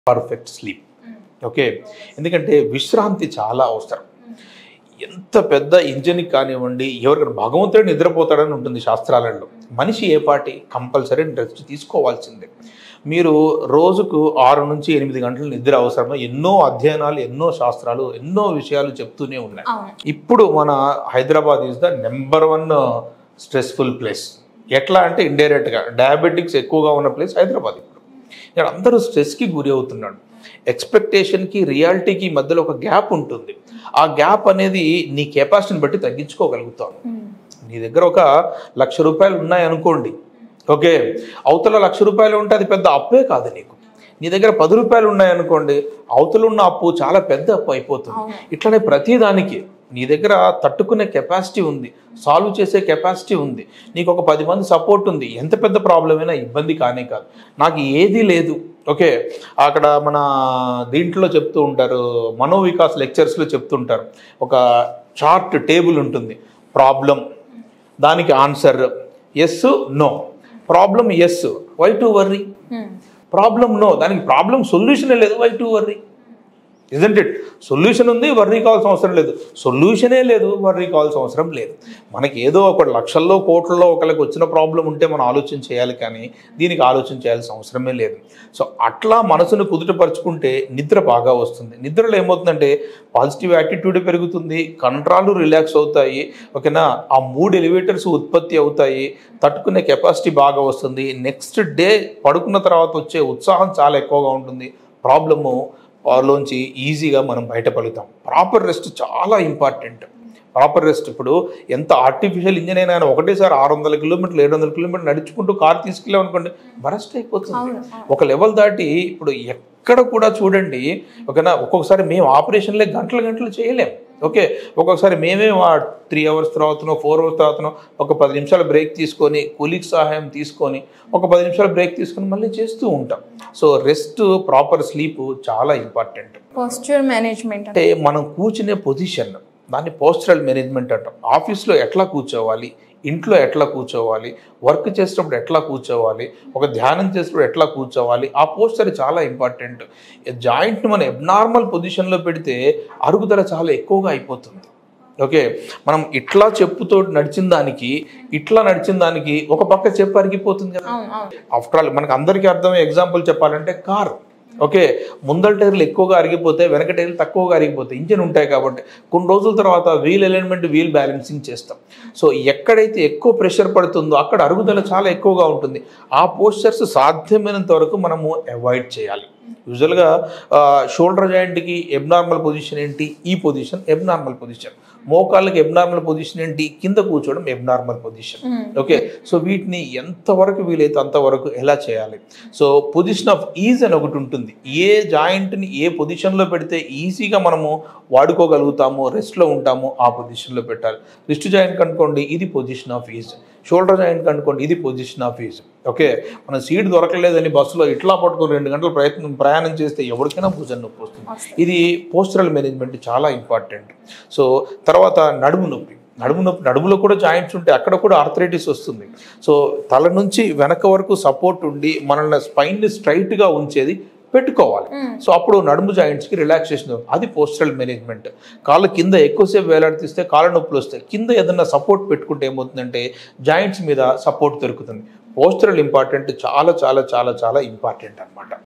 Perfect sleep okay ఎందుకంటే విశ్రాంతి చాలా అవసరం ఎంత పెద్ద ఇంజన్ కానివ్వండి ఎవరికైనా భగవంతుడు నిద్రపోతాడని ఉంటుంది శాస్త్రాలలో మనిషి ఏ పాటి కంపల్సరీ రెస్ట్ తీసుకోవాల్సిందే మీరు రోజుకు ఆరు నుంచి ఎనిమిది గంటలు నిద్ర అవసరమో ఎన్నో అధ్యయనాలు ఎన్నో శాస్త్రాలు ఎన్నో విషయాలు చెప్తూనే ఉన్నాయి అవును ఇప్పుడు మన Hyderabad is the number one stressful place ఎట్లా అంటే ఇండైరెక్ట్గా డయాబెటిక్స్ ఎక్కువగా ఉన్న ప్లేస్ హైదరాబాద్ ఇప్పుడు ఇక్కడ అందరూ స్ట్రెస్కి గురి అవుతున్నాడు ఎక్స్పెక్టేషన్కి రియాలిటీకి మధ్యలో ఒక గ్యాప్ ఉంటుంది ఆ గ్యాప్ అనేది నీ కెపాసిటీని బట్టి తగ్గించుకోగలుగుతావు ఉమ్. నీ దగ్గర ఒక లక్ష రూపాయలు ఉన్నాయనుకోండి ఓకే అవతల లక్ష రూపాయలు ఉంటే అది పెద్ద అప్పే కాదు నీకు నీ దగ్గర పది రూపాయలు ఉన్నాయనుకోండి అవతల ఉన్న అప్పు చాలా పెద్ద అప్పు అయిపోతుంది అవును. ఇట్లనే ప్రతిదానికి నీ దగ్గర తట్టుకునే కెపాసిటీ ఉంది సాల్వ్ చేసే కెపాసిటీ ఉంది నీకు ఒక పది మంది సపోర్ట్ ఉంది ఎంత పెద్ద ప్రాబ్లం అయినా ఇబ్బంది కానే కాదు నాకు ఏదీ లేదు ఓకే అక్కడ మన దీంట్లో చెప్తూ ఉంటారు మనోవికాస్ లెక్చర్స్లో చెప్తుంటారు ఒక చార్ట్ టేబుల్ ఉంటుంది ప్రాబ్లం దానికి answer yes no problem yes why to worry um. Problem no దానికి ప్రాబ్లం సొల్యూషనే లేదు why to worry isn't it solution ఉంది వర్రీ కావాల్సిన అవసరం లేదు సొల్యూషనే లేదు వర్రీ కావాల్సిన అవసరం లేదు మనకి ఏదో ఒక లక్షల్లో కోట్లలో ఒకరికి వచ్చిన ప్రాబ్లం ఉంటే మనం ఆలోచన చేయాలి కానీ దీనికి ఆలోచన చేయాల్సిన అవసరమే లేదు సో అట్లా మనసును కుదుటపరుచుకుంటే నిద్ర బాగా వస్తుంది నిద్రలో ఏమవుతుందంటే పాజిటివ్ యాటిట్యూడ్ పెరుగుతుంది కంట్రాలు రిలాక్స్ అవుతాయి ఓకేనా ఆ మూడు ఎలివేటర్స్ ఉత్పత్తి అవుతాయి తట్టుకునే కెపాసిటీ బాగా వస్తుంది నెక్స్ట్ డే పడుకున్న తర్వాత వచ్చే ఉత్సాహం చాలా ఎక్కువగా ఉంటుంది ప్రాబ్లము లోంచి ఈజీగా మనం బయటపడతాం ప్రాపర్ రెస్ట్ చాలా ఇంపార్టెంట్ ప్రాపర్ రెస్ట్ ఇప్పుడు ఎంత ఆర్టిఫిషియల్ ఇంజన్ అయినా ఆయన ఒకటేసారి ఆరు వందల కిలోమీటర్లు ఏడు వందల కిలోమీటర్లు నడుచుకుంటూ కార్ తీసుకెళ్ళాం అనుకోండి బరస్ట్ అయిపోతుంది అవును, అవును. ఒక లెవెల్ దాటి ఇప్పుడు ఎక్కడ కూడా చూడండి ఓకేనా ఒక్కొక్కసారి మేము ఆపరేషన్లే గంటలు గంటలు చేయలేం ఓకే ఒక్కొక్కసారి మేమే త్రీ అవర్స్ తర్వాతనో ఫోర్ అవర్స్ తర్వాతనో ఒక పది నిమిషాలు బ్రేక్ తీసుకొని కూలిక్ సహాయం తీసుకొని ఒక పది నిమిషాలు బ్రేక్ తీసుకొని మళ్ళీ చేస్తూ ఉంటాం సో రెస్ట్ ప్రాపర్ స్లీప్ చాలా ఇంపార్టెంట్ పోస్చర్ మేనేజ్మెంట్ అంటే మనం కూర్చునే పొజిషన్ దాన్ని పోస్టరల్ మేనేజ్మెంట్ అంటాం ఆఫీస్లో ఎట్లా కూర్చోవాలి ఇంట్లో ఎట్లా కూర్చోవాలి వర్క్ చేసేటప్పుడు ఎట్లా కూర్చోవాలి ఒక ధ్యానం చేసేటప్పుడు ఎట్లా కూర్చోవాలి ఆ పోస్టర్ చాలా ఇంపార్టెంట్ జాయింట్ని మనం ఎబ్నార్మల్ పొజిషన్లో పెడితే అరుగుదల చాలా ఎక్కువగా అయిపోతుంది ఓకే మనం ఇట్లా చెప్పుతో నడిచిన దానికి ఇట్లా నడిచిన దానికి ఒక పక్క చెప్పు అరిగిపోతుంది కదా అవును అవును ఆఫ్టర్ ఆల్ మనకు అందరికీ అర్థమయ్యే ఎగ్జాంపుల్ చెప్పాలంటే కారు ఓకే ముందల టైర్లు ఎక్కువగా అరిగిపోతే వెనక టైర్లు తక్కువగా అరిగిపోతాయి ఇంజిన్ ఉంటాయి కాబట్టి కొన్ని రోజుల తర్వాత వీల్ అలైన్మెంట్ వీల్ బ్యాలెన్సింగ్ చేస్తాం సో ఎక్కడైతే ఎక్కువ ప్రెషర్ పడుతుందో అక్కడ అరుగుదల చాలా ఎక్కువగా ఉంటుంది ఆ పోస్చర్స్ సాధ్యమైనంత వరకు మనము అవాయిడ్ చేయాలి యూజువల్గా షోల్డర్ జాయింట్కి ఎబ్నార్మల్ పొజిషన్ ఏంటి ఈ పొజిషన్ ఎబ్నార్మల్ పొజిషన్ మోకాళ్ళకి ఎబ్నార్మల్ పొజిషన్ ఏంటి కింద కూర్చోవడం abnormal position um. Okay so వీటిని ఎంతవరకు వీలైతే అంతవరకు ఎలా చేయాలి సో పొజిషన్ ఆఫ్ ఈజ్ అని ఒకటి ఉంటుంది ఏ జాయింట్ని ఏ పొజిషన్లో పెడితే ఈజీగా మనము వాడుకోగలుగుతామో రెస్ట్లో ఉంటామో ఆ పొజిషన్లో పెట్టాలి రిస్ట్ జాయింట్ కనుకోండి ఇది position of ease shoulder joint కనుకోండి ఇది పొజిషన్ ఆఫ్ ఈజ్ ఓకే మన సీట్ దొరకలేదని బస్సులో ఇట్లా పట్టుకొని రెండు గంటలు ప్రయత్నం ప్రయాణం చేస్తే ఎవరికైనా భుజం నొప్పి వస్తుంది ఇది పోస్టరల్ మేనేజ్మెంట్ చాలా ఇంపార్టెంట్ సో తర్వాత నడుము నొప్పి నడుము నొప్పి నడుములో కూడా జాయింట్స్ ఉంటాయి అక్కడ కూడా ఆర్థరైటిస్ వస్తుంది సో తల నుంచి వెనక వరకు సపోర్ట్ ఉండి మనల్ని స్పైన్ని స్ట్రైట్గా ఉంచేది పెట్టుకోవాలి మ్మ్. సో అప్పుడు నడుము జాయింట్స్కి రిలాక్సేషన్ అది పోస్టరల్ మేనేజ్మెంట్ కాళ్ళ కింద ఎక్కువసేపు వేలాడిస్తే కాళ్ళ నొప్పులు వస్తాయి కింద ఏదన్నా సపోర్ట్ పెట్టుకుంటే ఏమవుతుందంటే జాయింట్స్ మీద సపోర్ట్ దొరుకుతుంది పోస్టరల్ ఇంపార్టెంట్ చాలా చాలా చాలా చాలా ఇంపార్టెంట్ అన్నమాట